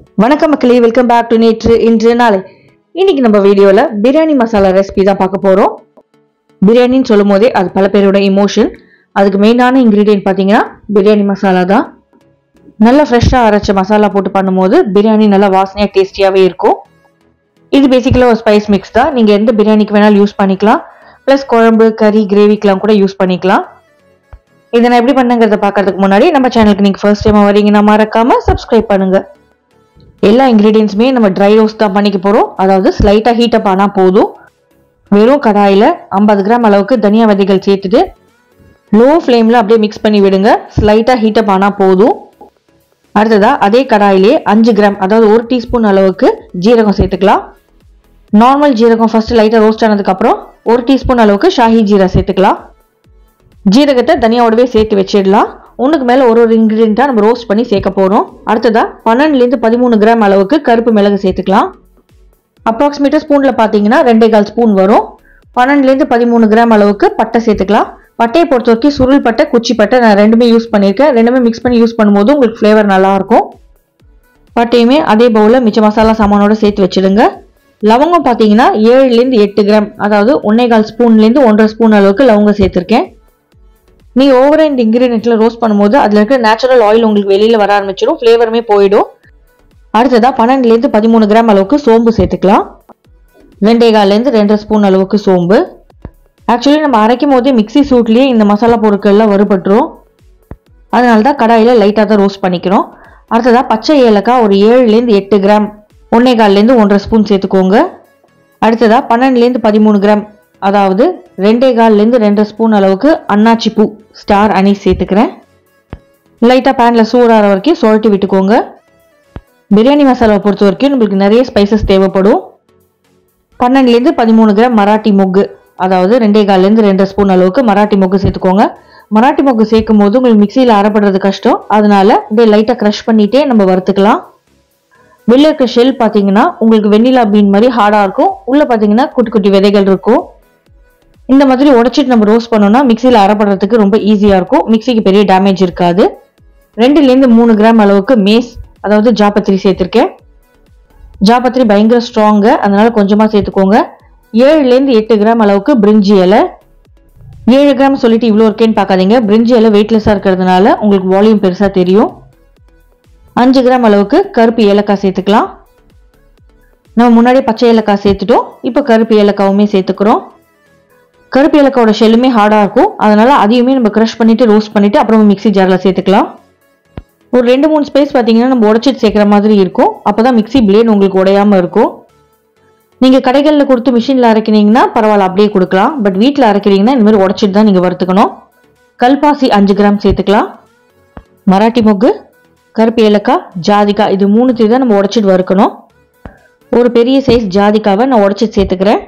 வணக்கம் மக்களே welcome back to நேற்று இன்று நாளை இன்னைக்கு நம்ம வீடியோல பிரியாணி மசாலா ரெசிபி தான் பார்க்க போறோம் பிரியாணின்னு சொல்லும் போதே அது பல பேரோட இமோஷன் அதுக்கு மெயினான இன்கிரீடியன்ட் பார்த்தீங்கன்னா பிரியாணி மசாலா தான் நல்லா ஃப்ரெஷ்ஷாக அரைச்ச மசாலா போட்டு பண்ணும்போது பிரியாணி நல்லா வாசனையாக டேஸ்டியாகவே இருக்கும் இது பேசிக்கலாக ஒரு ஸ்பைஸ் மிக்ஸ் தான் நீங்கள் எந்த பிரியாணிக்கு வேணாலும் யூஸ் பண்ணிக்கலாம் ப்ளஸ் குழம்பு கறி கிரேவிக்கெலாம் கூட யூஸ் பண்ணிக்கலாம் இதை நான் எப்படி பண்ணுங்கிறத பார்க்கறதுக்கு முன்னாடி நம்ம சேனலுக்கு நீங்கள் ஃபர்ஸ்ட் டைம் வரீங்கன்னா மறக்காம சப்ஸ்கிரைப் பண்ணுங்க எல்லா இன்க்ரீடியன்ஸுமே நம்ம ட்ரை ரோஸ்ட் தான் பண்ணிக்க போகிறோம் அதாவது ஸ்லைட்டாக ஹீட் அப் ஆனால் போதும் வெறும் கடாயில் ஐம்பது கிராம் அளவுக்கு தனியா விதைகள் சேர்த்துட்டு லோ ஃப்ளேமில் அப்படியே மிக்ஸ் பண்ணி விடுங்க ஸ்லைட்டாக ஹீட் அப் ஆனால் போதும் அடுத்ததா அதே கடாயிலே அஞ்சு கிராம் அதாவது ஒரு டீஸ்பூன் அளவுக்கு ஜீரகம் சேர்த்துக்கலாம் நார்மல் ஜீரகம் ஃபர்ஸ்ட் லைட்டாக ரோஸ்ட் ஆனதுக்கப்புறம் ஒரு டீஸ்பூன் அளவுக்கு ஷாஹி ஜீரா சேர்த்துக்கலாம் ஜீரகத்தை தனியாவோடவே சேர்த்து வச்சிடலாம் ஒன்றுக்கு மேலே ஒரு ஒரு இன்க்ரீடியண்ட்டாக நம்ம ரோஸ்ட் பண்ணி சேர்க்க போகிறோம் அடுத்ததாக பன்னெண்டுலேருந்து பதிமூணு கிராம் அளவுக்கு கருப்பு மிளகு சேர்த்துக்கலாம் அப்ராக்சிமேட்டாக ஸ்பூனில் பார்த்தீங்கன்னா ரெண்டே கால் ஸ்பூன் வரும் பன்னெண்டுலேருந்து பதிமூணு கிராம் அளவுக்கு பட்டை சேர்த்துக்கலாம் பட்டையை பொறுத்த வரைக்கும் சுருள் பட்டை குச்சி பட்டை நான் ரெண்டுமே யூஸ் பண்ணியிருக்கேன் ரெண்டுமே மிக்ஸ் பண்ணி யூஸ் பண்ணும்போது உங்களுக்கு ஃப்ளேவர் நல்லாயிருக்கும் பட்டையுமே அதே பவுலில் மிச்ச மசாலா சாமானோட சேர்த்து வச்சிடுங்க லவங்கம் பார்த்தீங்கன்னா ஏழுலேருந்து எட்டு கிராம் அதாவது ஒன்னே கால் ஸ்பூன்லேருந்து ஒன்றரை ஸ்பூன் அளவுக்கு லவங்கம் சேர்த்துருக்கேன் நீங்கள் ஓவர் இந்த இன்க்ரீடியன்ட்ல ரோஸ்ட் பண்ணும்போது அதில் இருக்கிற நேச்சுரல் ஆயில் உங்களுக்கு வெளியில் வர ஆரம்பிச்சிடும் ஃப்ளேவருமே போயிடும் அடுத்ததாக பன்னெண்டுலேருந்து பதிமூணு கிராம் அளவுக்கு சோம்பு சேர்த்துக்கலாம் ரெண்டே கால்லேருந்து ரெண்டரை ஸ்பூன் அளவுக்கு சோம்பு ஆக்சுவலி நம்ம அரைக்கும் போதே மிக்ஸி சூட்லேயே இந்த மசாலா பொருட்கள்லாம் வறுபட்டுரும் அதனால தான் கடாயில் லைட்டாக தான் ரோஸ்ட் பண்ணிக்கிறோம் அடுத்ததாக பச்சை ஏலக்காய் ஒரு ஏழுலேருந்து எட்டு கிராம் ஒன்னே கால்லேருந்து ஒன்றரை ஸ்பூன் சேர்த்துக்கோங்க அடுத்ததாக பன்னெண்டுலேருந்து பதிமூணு கிராம் அதாவது ரெண்டே கால்லேருந்து ரெண்டரை ஸ்பூன் அளவுக்கு அன்னாச்சி பூ ஸ்டார் அனீஸ் சேர்த்துக்கிறேன் லைட்டாக பேனில் சூடாகிற வரைக்கும் சுழட்டி விட்டுக்கோங்க பிரியாணி மசாலாவை பொறுத்த வரைக்கும் நம்மளுக்கு நிறைய ஸ்பைசஸ் தேவைப்படும் பன்னெண்டுலேருந்து பதிமூணு கிராம் மராட்டி மொக்கு அதாவது ரெண்டே கால்லேருந்து ரெண்டரை ஸ்பூன் அளவுக்கு மராட்டி மொக்கு சேர்த்துக்கோங்க மராட்டி மொக்கு சேர்க்கும் போது உங்களுக்கு மிக்சியில் அரைப்படுறது கஷ்டம் அதனால அப்படியே லைட்டாக க்ரஷ் பண்ணிட்டே நம்ம வறுத்துக்கலாம் வெளில இருக்க ஷெல் பார்த்தீங்கன்னா உங்களுக்கு வெண்ணிலா பீன் மாதிரி ஹார்டாக இருக்கும் உள்ளே பார்த்தீங்கன்னா குட்டி குட்டி விதைகள் இருக்கும் இந்த மாதிரி உடைச்சிட்டு நம்ம ரோஸ்ட் பண்ணோம்னா மிக்சியில் அரைப்படுறதுக்கு ரொம்ப ஈஸியாக இருக்கும் மிக்சிக்கு பெரிய டேமேஜ் இருக்காது ரெண்டுலேருந்து மூணு கிராம் அளவுக்கு மேஸ் அதாவது ஜாபத்திரி சேர்த்துருக்கேன் ஜாபத்திரி பயங்கர ஸ்ட்ராங்கு அதனால கொஞ்சமாக சேர்த்துக்கோங்க ஏழுலேருந்து எட்டு கிராம் அளவுக்கு பிரிஞ்சி இலை ஏழு கிராம் சொல்லிட்டு இவ்வளோ இருக்கேன்னு பார்க்காதீங்க பிரிஞ்சி இலை வெயிட்லெஸ்ஸாக இருக்கிறதுனால உங்களுக்கு வால்யூம் பெருசாக தெரியும் அஞ்சு கிராம் அளவுக்கு கருப்பு ஏலக்காய் சேர்த்துக்கலாம் நம்ம முன்னாடி பச்சை ஏலக்காய் சேர்த்துட்டோம் இப்போ கருப்பு ஏலக்காவுமே சேர்த்துக்கிறோம் கருப்பு ஏலக்காவோட ஷெல்லுமே ஹார்டாக இருக்கும் அதனால அதையுமே நம்ம க்ரஷ் பண்ணிட்டு ரோஸ்ட் பண்ணிட்டு அப்புறமா மிக்ஸி ஜாரில் சேர்த்துக்கலாம் ஒரு ரெண்டு மூணு ஸ்பேஸ் பார்த்தீங்கன்னா நம்ம உடச்சிட்டு சேர்க்குற மாதிரி இருக்கும் அப்போ தான் மிக்ஸி பிளேட் உங்களுக்கு உடையாமல் இருக்கும் நீங்கள் கடைகளில் கொடுத்து மிஷினில் அரைக்கிறீங்கன்னா பரவாயில்ல அப்படியே கொடுக்கலாம் பட் வீட்டில் அரைக்கிறீங்கன்னா இந்த மாதிரி உடச்சிட்டு தான் நீங்கள் வறுத்துக்கணும் கல்பாசி அஞ்சு கிராம் சேர்த்துக்கலாம் மராட்டி மொக்கு கருப்பு ஏலக்காய் ஜாதிக்காய் இது மூணுத்தையும் தான் நம்ம உடச்சிட்டு வறுக்கணும் ஒரு பெரிய சைஸ் ஜாதிக்காவை நான் உடச்சிட்டு சேர்த்துக்கிறேன்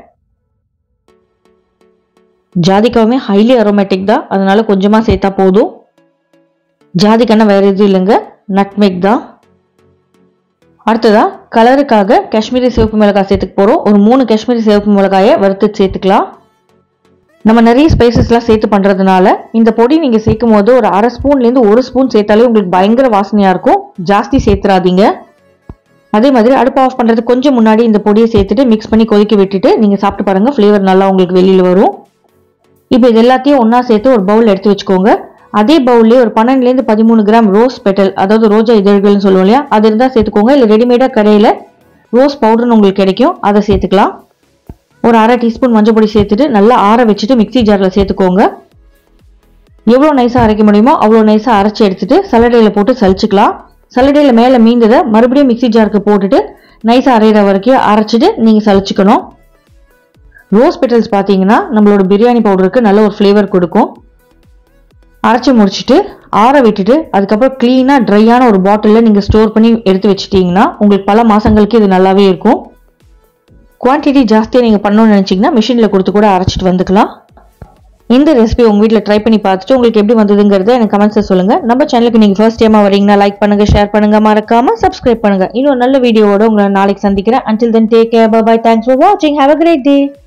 ஜாதிக்காவுமே ஹைலி அரோமேட்டிக் தான் அதனால கொஞ்சமாக சேர்த்தா போதும் ஜாதிக்கான வேற எதுவும் இல்லைங்க நட்மெக் தான் அடுத்ததா கலருக்காக காஷ்மீரி சிவப்பு மிளகாய் சேர்த்துக்க போகிறோம் ஒரு மூணு காஷ்மீரி சிவப்பு மிளகாயை வறுத்து சேர்த்துக்கலாம் நம்ம நிறைய ஸ்பைசஸ்லாம் சேர்த்து பண்ணுறதுனால இந்த பொடி நீங்கள் சேர்க்கும் போது ஒரு அரை ஸ்பூன்லேருந்து ஒரு ஸ்பூன் சேர்த்தாலே உங்களுக்கு பயங்கர வாசனையாக இருக்கும் ஜாஸ்தி சேர்த்துறாதீங்க அதே மாதிரி அடுப்பு ஆஃப் பண்ணுறதுக்கு கொஞ்சம் முன்னாடி இந்த பொடியை சேர்த்துட்டு மிக்ஸ் பண்ணி கொதிக்க விட்டுட்டு நீங்கள் சாப்பிட்டு பாருங்கள் ஃப்ளேவர் நல்லா உங்களுக்கு வெளியில் வரும் இப்போ இது எல்லாத்தையும் ஒன்றா சேர்த்து ஒரு பவுல் எடுத்து வச்சுக்கோங்க அதே பவுல்லே ஒரு பன்னெண்டுலேருந்து பதிமூணு கிராம் ரோஸ் பெட்டல் அதாவது ரோஜா இதழ்கள்னு சொல்லுவோம் இல்லையா அது இருந்தால் சேர்த்துக்கோங்க இல்லை ரெடிமேடாக கடையில் ரோஸ் பவுடர்னு உங்களுக்கு கிடைக்கும் அதை சேர்த்துக்கலாம் ஒரு அரை டீஸ்பூன் மஞ்சள் பொடி சேர்த்துட்டு நல்லா ஆற வச்சுட்டு மிக்ஸி ஜாரில் சேர்த்துக்கோங்க எவ்வளோ நைஸாக அரைக்க முடியுமோ அவ்வளோ நைஸாக அரைச்சி எடுத்துட்டு சல்லடையில் போட்டு சலிச்சுக்கலாம் சல்லடையில் மேலே மீந்ததை மறுபடியும் மிக்ஸி ஜாருக்கு போட்டுட்டு நைஸாக அரைகிற வரைக்கும் அரைச்சிட்டு நீங்கள் சலிச்சுக்கணும் ரோஸ் பெட்டல்ஸ் பார்த்தீங்கன்னா நம்மளோட பிரியாணி பவுடருக்கு நல்ல ஒரு ஃப்ளேவர் கொடுக்கும் அரைச்சி முடிச்சுட்டு ஆற விட்டுட்டு அதுக்கப்புறம் க்ளீனாக ட்ரையான ஒரு பாட்டிலில் நீங்கள் ஸ்டோர் பண்ணி எடுத்து வச்சிட்டிங்கன்னா உங்களுக்கு பல மாதங்களுக்கு இது நல்லாவே இருக்கும் குவான்டிட்டி ஜாஸ்தியாக நீங்கள் பண்ணணும்னு நினச்சிங்கன்னா மிஷினில் கொடுத்து கூட அரைச்சிட்டு வந்துக்கலாம் இந்த ரெசிபி உங்கள் வீட்டில் ட்ரை பண்ணி பார்த்துட்டு உங்களுக்கு எப்படி வந்ததுங்கிறத எனக்கு கமெண்ட்ஸில் சொல்லுங்கள் நம்ம சேனலுக்கு நீங்கள் ஃபர்ஸ்ட் டைமாக வரீங்கன்னா லைக் பண்ணுங்கள் ஷேர் பண்ணுங்கள் மறக்காமல் சப்ஸ்கிரைப் பண்ணுங்கள் இன்னும் நல்ல வீடியோவோட உங்களை நாளைக்கு சந்திக்கிறேன் until then take care bye bye thanks for watching have a great day